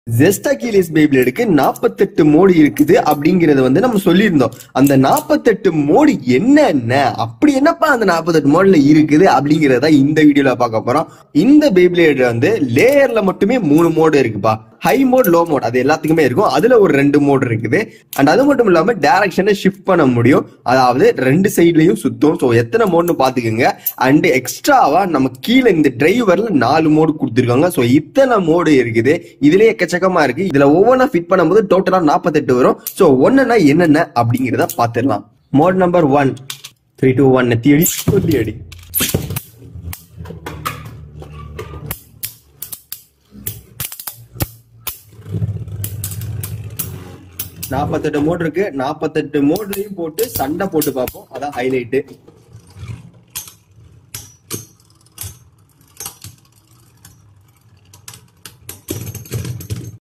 ஜெஸ்டா கீலிஸ் பேபிளேடுக்கு நாற்பத்தெட்டு மோடு இருக்குது அப்படிங்கறத வந்து நம்ம சொல்லியிருந்தோம் அந்த நாற்பத்தெட்டு மோடு என்னென்ன அப்படி என்னப்பா அந்த நாற்பத்தெட்டு மோட்ல இருக்குது அப்படிங்கறத இந்த வீடியோல பார்க்க போறோம் இந்த பேபிளேடு வந்து லேயர்ல மட்டுமே மூணு மோடு இருக்குப்பா ஹை மோட் லோ மோட் அது எல்லாத்துக்குமே இருக்கும் அதுல ஒரு ரெண்டு மோட் இருக்குது அண்ட் அது மட்டும் இல்லாம டைரக்ஷனை ஷிஃப்ட் பண்ண முடியும் அதாவது ரெண்டு சைட்லயும் சுத்தும் ஸோ எத்தனை மோட்னு பாத்துக்கோங்க அண்ட் எக்ஸ்ட்ராவா நம்ம கீழே இந்த டிரைவர்ல நாலு மோடு கொடுத்துருக்காங்க ஸோ இத்தனை மோடு இருக்குது இதுலயே எக்கச்சக்கமா இருக்கு இதுல ஒவ்வொன்றா ஃபிட் பண்ணும்போது டோட்டலா நாற்பத்தெட்டு வரும் ஸோ ஒன்னுனா என்னென்ன அப்படிங்கிறத பார்த்துடலாம் mode number one three two one நெத்தி அடி சொல்லி அடி நாற்பத்தெட்டு மோட் இருக்கு நாற்பத்தெட்டு மோட்லயும் போட்டு சண்டை போட்டு பார்ப்போம் அதான் ஹைலைட்டு